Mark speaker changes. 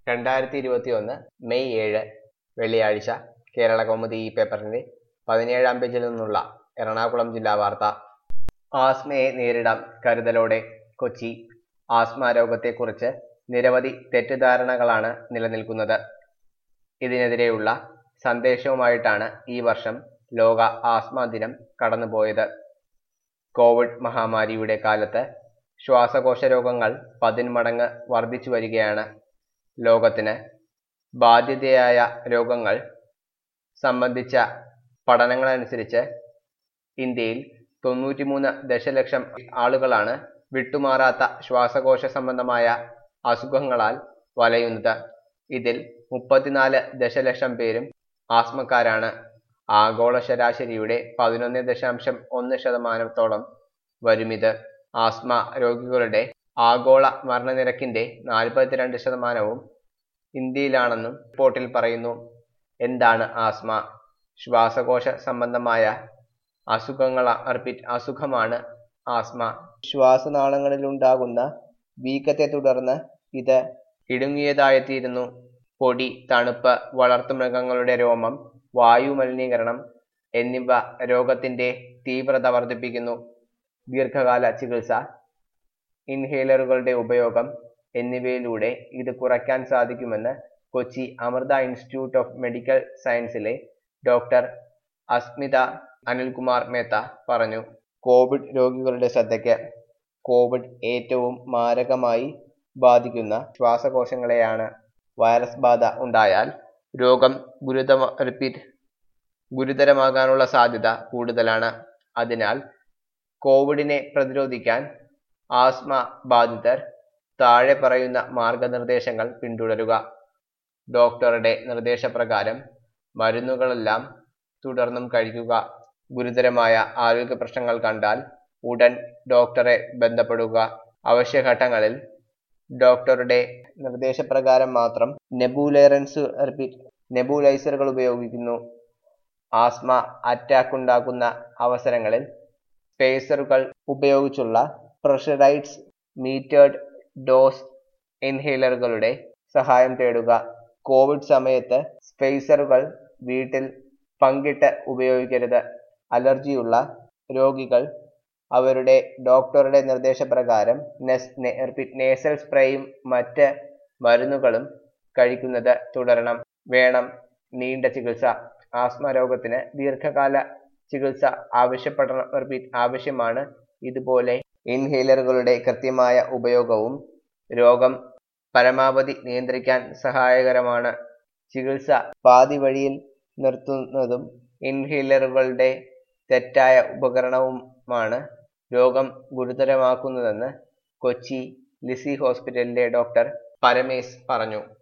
Speaker 1: രണ്ടായിരത്തി ഇരുപത്തി ഒന്ന് മെയ് ഏഴ് വെള്ളിയാഴ്ച കേരള കൗമുദി ഈ പേപ്പറിന്റെ പതിനേഴാം പേജിൽ നിന്നുള്ള എറണാകുളം ജില്ലാ വാർത്ത ആസ്മയെ നേരിടാം കരുതലോടെ കൊച്ചി ആസ്മ രോഗത്തെക്കുറിച്ച് നിരവധി തെറ്റിദ്ധാരണകളാണ് നിലനിൽക്കുന്നത് ഇതിനെതിരെയുള്ള സന്ദേശവുമായിട്ടാണ് ഈ വർഷം ലോക ആസ്മ ദിനം കടന്നുപോയത് കോവിഡ് മഹാമാരിയുടെ കാലത്ത് ശ്വാസകോശ രോഗങ്ങൾ പതിന്മടങ്ങ് വർദ്ധിച്ചു വരികയാണ് ലോകത്തിന് ബാധ്യതയായ രോഗങ്ങൾ സംബന്ധിച്ച പഠനങ്ങളനുസരിച്ച് ഇന്ത്യയിൽ തൊണ്ണൂറ്റിമൂന്ന് ദശലക്ഷം ആളുകളാണ് വിട്ടുമാറാത്ത ശ്വാസകോശ സംബന്ധമായ അസുഖങ്ങളാൽ വലയുന്നത് ഇതിൽ മുപ്പത്തിനാല് ദശലക്ഷം പേരും ആസ്മക്കാരാണ് ആഗോള ശരാശരിയുടെ പതിനൊന്ന് ദശാംശം ഒന്ന് ശതമാനത്തോളം വരുമിത് ആസ്മ രോഗികളുടെ ആഗോള മരണനിരക്കിന്റെ നാൽപ്പത്തിരണ്ട് ശതമാനവും ഇന്ത്യയിലാണെന്നും റിപ്പോർട്ടിൽ പറയുന്നു എന്താണ് ആസ്മ ശ്വാസകോശ സംബന്ധമായ അസുഖങ്ങൾ റിപ്പീറ്റ് അസുഖമാണ് ആസ്മ ശ്വാസനാളങ്ങളിലുണ്ടാകുന്ന വീക്കത്തെ തുടർന്ന് ഇത് ഇടുങ്ങിയതായിത്തീരുന്നു പൊടി തണുപ്പ് വളർത്തുമൃഗങ്ങളുടെ രോമം വായു മലിനീകരണം എന്നിവ രോഗത്തിന്റെ തീവ്രത വർദ്ധിപ്പിക്കുന്നു ദീർഘകാല ചികിത്സ ഇൻഹേലറുകളുടെ ഉപയോഗം എന്നിവയിലൂടെ ഇത് കുറയ്ക്കാൻ സാധിക്കുമെന്ന് Kochi Amrita institute of medical സയൻസിലെ ഡോക്ടർ അസ്മിത അനിൽകുമാർ മേത്ത പറഞ്ഞു കോവിഡ് രോഗികളുടെ ശ്രദ്ധയ്ക്ക് കോവിഡ് ഏറ്റവും മാരകമായി ബാധിക്കുന്ന ശ്വാസകോശങ്ങളെയാണ് വൈറസ് ബാധ ഉണ്ടായാൽ രോഗം ഗുരുതമ റിപ്പീറ്റ് ഗുരുതരമാകാനുള്ള സാധ്യത കൂടുതലാണ് അതിനാൽ കോവിഡിനെ പ്രതിരോധിക്കാൻ ആസ്മ ബാധിതർ താഴെ പറയുന്ന മാർഗനിർദ്ദേശങ്ങൾ പിന്തുടരുക ഡോക്ടറുടെ നിർദ്ദേശപ്രകാരം മരുന്നുകളെല്ലാം തുടർന്നും കഴിക്കുക ഗുരുതരമായ ആരോഗ്യ പ്രശ്നങ്ങൾ കണ്ടാൽ ഉടൻ ഡോക്ടറെ ബന്ധപ്പെടുക അവശ്യഘട്ടങ്ങളിൽ ഡോക്ടറുടെ നിർദ്ദേശപ്രകാരം മാത്രം നെബുലൈറൻസ് റിപ്പീറ്റ് നെബുലൈസറുകൾ ഉപയോഗിക്കുന്നു ആസ്മ അറ്റാക്ക് ഉണ്ടാക്കുന്ന അവസരങ്ങളിൽ സ്പേസറുകൾ ഉപയോഗിച്ചുള്ള പ്രഷറൈഡ്സ് മീറ്റേഡ് ഡോസ് ഇൻഹേലറുകളുടെ സഹായം തേടുക കോവിഡ് സമയത്ത് സ്പേസറുകൾ വീട്ടിൽ പങ്കിട്ട് ഉപയോഗിക്കരുത് അലർജിയുള്ള രോഗികൾ അവരുടെ ഡോക്ടറുടെ നിർദ്ദേശപ്രകാരം നേസൽ സ്പ്രേയും മറ്റ് മരുന്നുകളും കഴിക്കുന്നത് തുടരണം വേണം നീണ്ട ചികിത്സ ആസ്മ രോഗത്തിന് ദീർഘകാല ചികിത്സ ആവശ്യപ്പെടണം റിപ്പീറ്റ് ആവശ്യമാണ് ഇതുപോലെ ഇൻഹേലറുകളുടെ കൃത്യമായ ഉപയോഗവും രോഗം പരമാവധി നിയന്ത്രിക്കാൻ സഹായകരമാണ് ചികിത്സ പാതി വഴിയിൽ നിർത്തുന്നതും ഇൻഹേലറുകളുടെ തെറ്റായ ഉപകരണവുമാണ് രോഗം ഗുരുതരമാക്കുന്നതെന്ന് കൊച്ചി ലിസി ഹോസ്പിറ്റലിലെ ഡോക്ടർ പരമേശ് പറഞ്ഞു